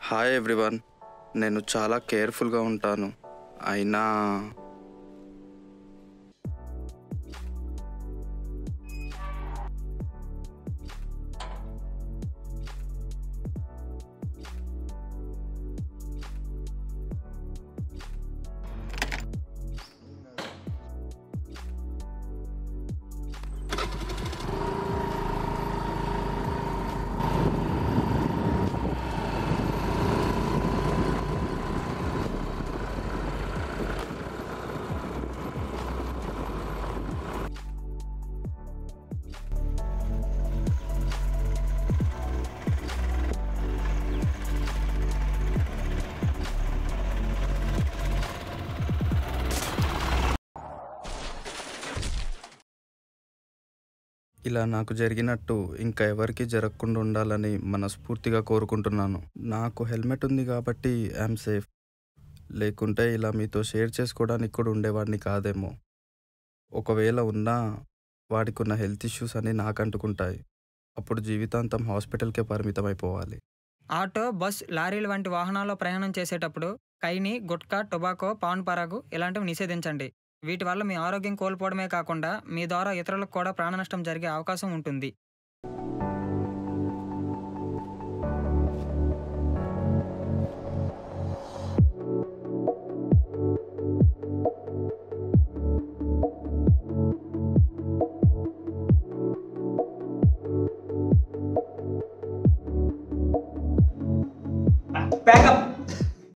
Hi everyone నేను చాలా కేర్ఫుల్గా ఉంటాను అయినా ఇలా నాకు జరిగినట్టు ఇంకా ఎవరికి జరగకుండా ఉండాలని మనస్ఫూర్తిగా కోరుకుంటున్నాను నాకు హెల్మెట్ ఉంది కాబట్టి ఐఎమ్ సేఫ్ లేకుంటే ఇలా మీతో షేర్ చేసుకోవడానికి కూడా ఉండేవాడిని కాదేమో ఒకవేళ ఉన్నా వాడికి ఉన్న హెల్త్ ఇష్యూస్ అన్నీ నాకు అంటుకుంటాయి అప్పుడు జీవితాంతం హాస్పిటల్కే పరిమితం అయిపోవాలి ఆటో బస్ లారీలు వంటి వాహనాల్లో ప్రయాణం చేసేటప్పుడు కైని గుట్కా టొబాకో పాన్ పరాగు ఇలాంటివి నిషేధించండి వీటి వల్ల మీ ఆరోగ్యం కోల్పోవడమే కాకుండా మీ ద్వారా ఇతరులకు కూడా ప్రాణ నష్టం జరిగే అవకాశం ఉంటుంది Back up.